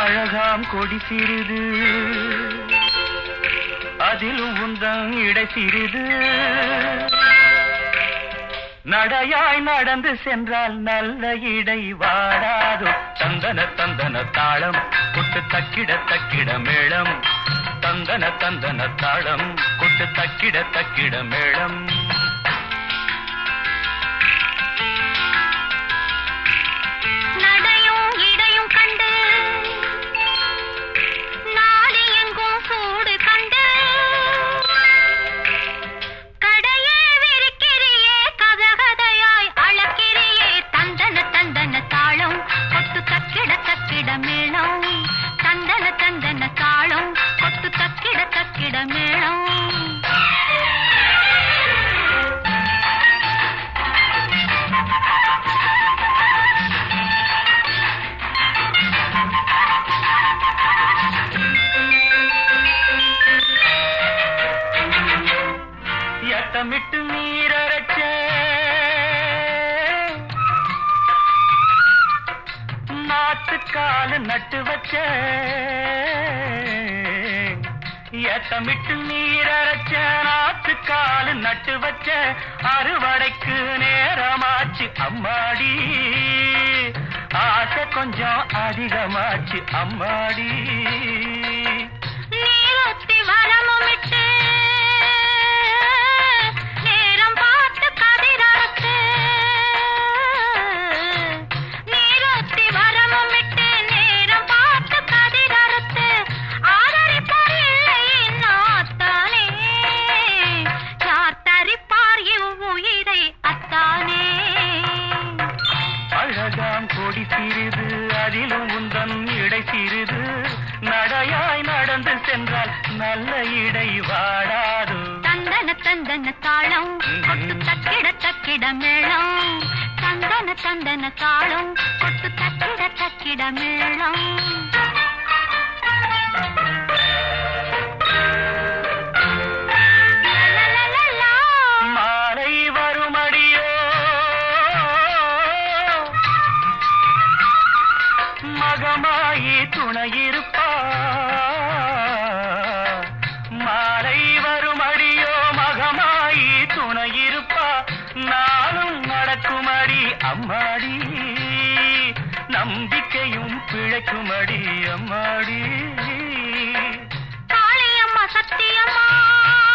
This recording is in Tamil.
அழகாம் கொடி சிறிது அதிலும் உந்தன் இடை சிறிது நடையாய் நடந்து சென்றால் நல்ல இடை வாடாதோ தந்தன தந்தன தாளம் கொட்டு தக்கிட தக்கிட மேளம் தந்தன தந்தன தாளம் கொட்டு தக்கிட தக்கிட மேளம் நடையும் இடையும் கண்டு நாடி எங்கும் சூடு கண்டு கடையே விரிக்கிறியே கதகதையாய் அளக்கிறியே தந்தன தந்தன தாளம் கொத்து தக்கிட தக்கிட மேளம் தந்தன தந்தன தாளம் கொத்து தக்கிட தக்கிட மேளம் எட்டமிட்டு நீரச்ச நாட்டுக்கால நட்டு வச்ச எட்டமிட்டு நீரச்ச நாட்டுக்கால நட்டு வச்ச அறுவடைக்கு நேரமாச்சு அம்மாடி ஆசை கொஞ்சம் அதிகமாச்சு அம்மாடி நீரூத்தி வரமுமிட்டு நேரம் பார்த்து கதிரறுத்து நீரூத்தி வரமுமிட்டு நேரம் பார்த்து கதிரறுத்து ஆதரிப்பார் இல்லை நாத்தானே யார் தரிப்பார் இவ்வுயிரை அத்தானே அழகாம் கொடி சிறிது அதிலும் உந்தன் இடை சிறிது நடையாய் நடந்து சென்றால் நல்ல இடை வாடாது தந்தன தந்தன தாளம் கொட்டு தக்கிட தக்கிட மேளம் தந்தன தந்தன தாளம் கொட்டு தக்கிட தக்கிட மேளம் லலலலலா. மாலை வருமடியோ மகமாயி துணையிருப்பா மாலை வருமடியோ மகமாயி துணையிருப்பா நானும் நடக்குமடி அம்மாடி நம்பிக்கையும் பிழைக்குமடி அம்மாடி காளியம்மா சத்தியம்மா